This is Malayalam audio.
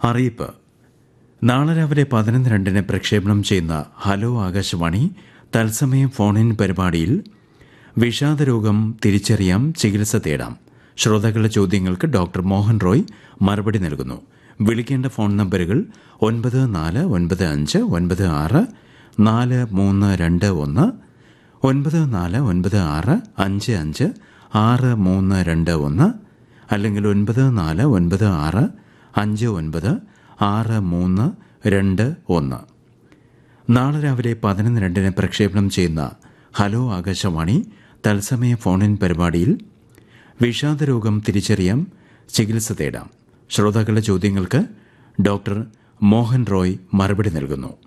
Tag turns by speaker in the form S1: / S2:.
S1: അറിയിപ്പ് നാളെ രാവിലെ പതിനൊന്ന് രണ്ടിന് പ്രക്ഷേപണം ചെയ്യുന്ന ഹലോ ആകാശവാണി തത്സമയം ഫോണിൻ പരിപാടിയിൽ വിഷാദരോഗം തിരിച്ചറിയാം ചികിത്സ തേടാം ശ്രോതാക്കളുടെ ചോദ്യങ്ങൾക്ക് ഡോക്ടർ മോഹൻ റോയ് മറുപടി നൽകുന്നു വിളിക്കേണ്ട ഫോൺ നമ്പറുകൾ ഒൻപത് നാല് ഒൻപത് അഞ്ച് ഒൻപത് ആറ് നാല് മൂന്ന് രണ്ട് ഒന്ന് ഒൻപത് നാല് ഒൻപത് ആറ് അഞ്ച് അഞ്ച് ആറ് മൂന്ന് രണ്ട് ഒന്ന് അല്ലെങ്കിൽ ഒൻപത് നാല് ഒൻപത് ആറ് അഞ്ച് ഒൻപത് ആറ് മൂന്ന് രണ്ട് ഒന്ന് നാളെ രാവിലെ പതിനൊന്ന് രണ്ടിന് പ്രക്ഷേപണം ചെയ്യുന്ന ഹലോ ആകാശവാണി തത്സമയ ഫോണിൻ പരിപാടിയിൽ വിഷാദരോഗം തിരിച്ചറിയാം ചികിത്സ തേടാം ശ്രോതാക്കളുടെ ചോദ്യങ്ങൾക്ക് ഡോക്ടർ മോഹൻ റോയ് മറുപടി നൽകുന്നു